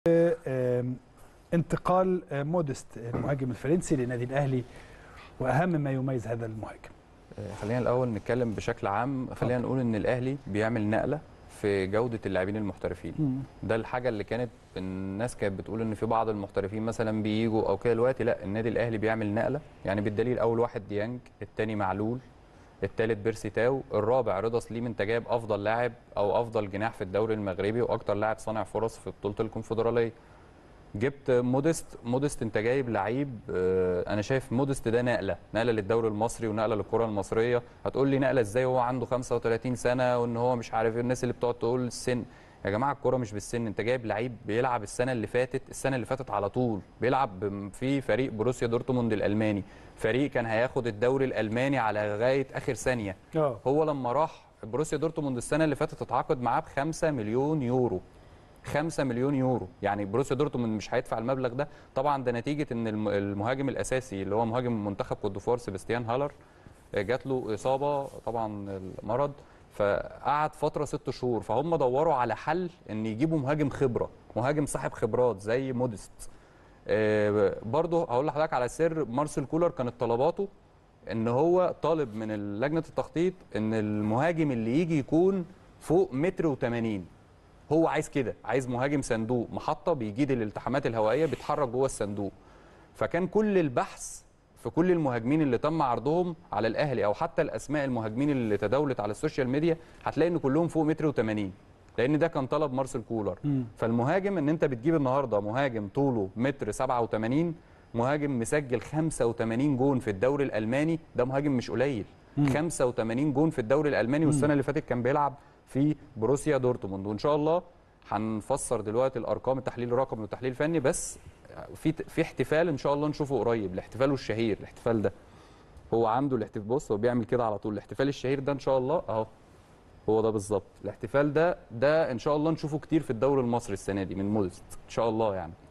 آم، انتقال آه، مودست المهاجم الفرنسي للنادي الاهلي واهم ما يميز هذا المهاجم آه، خلينا الاول نتكلم بشكل عام خلينا نقول ان الاهلي بيعمل نقله في جوده اللاعبين المحترفين ده الحاجه اللي كانت الناس كانت بتقول ان في بعض المحترفين مثلا بيجوا او كده دلوقتي لا النادي الاهلي بيعمل نقله يعني بالدليل اول واحد ديانج الثاني معلول الثالث بيرسي تاو الرابع رضا سليم انت جايب افضل لاعب او افضل جناح في الدوري المغربي واكتر لاعب صانع فرص في بطوله الكونفدراليه جبت مودست مودست انت جايب لعيب آه، انا شايف مودست ده نقله نقله للدوري المصري ونقله للكره المصريه هتقول لي نقله ازاي وهو عنده 35 سنه وان هو مش عارف ايه الناس اللي بتقعد تقول السن يا جماعه الكره مش بالسن انت جايب لعيب بيلعب السنه اللي فاتت السنه اللي فاتت على طول بيلعب بم- في فريق بروسيا دورتموند الالماني فريق كان هياخد الدوري الالماني على لغايه اخر ثانيه اه هو لما راح بروسيا دورتموند السنه اللي فاتت اتعاقد معاه ب 5 مليون يورو 5 مليون يورو يعني بروسيا دورتموند مش هيدفع المبلغ ده طبعا ده نتيجه ان الم- المهاجم الاساسي اللي هو مهاجم منتخب كوت ديفوار سيباستيان هالر آه، جات له اصابه طبعا المرض فقعد فتره ست شهور فهم دوروا على حل ان يجيبوا مهاجم خبره مهاجم صاحب خبرات زي مودست آه، برضه هقول لحضرتك على سر مارسيل كولر كانت طلباته ان هو طالب من لجنه التخطيط ان المهاجم اللي يجي يكون فوق متر و80 هو عايز كده عايز مهاجم صندوق محطه بيجيد الالتحامات الهوائيه بيتحرك جوه الصندوق فكان كل البحث في كل المهاجمين اللي تم عرضهم على الاهلي او حتى الاسماء المهاجمين اللي تداولت على السوشيال ميديا هتلاقي ان كلهم فوق متر و80 لان ده كان طلب مارسيل كولر فالمهاجم ان انت بتجيب النهارده مهاجم طوله متر 87 مهاجم مسجل 85 جون في الدوري الالماني ده مهاجم مش قليل 85 جون في الدوري الالماني والسنه اللي فاتت كان بيلعب في بروسيا دورتموند وان شاء الله هنفسر دلوقتي الارقام التحليل الرقمي والتحليل الفني بس في في احتفال ان شاء الله نشوفه قريب الاحتفال الشهير الاحتفال ده هو عنده الاحتفال بص هو بيعمل كده على طول الاحتفال الشهير ده ان شاء الله اهو هو ده بالظبط الاحتفال ده ده ان شاء الله نشوفه كتير في الدوري المصري السنه دي من مودست ان شاء الله يعني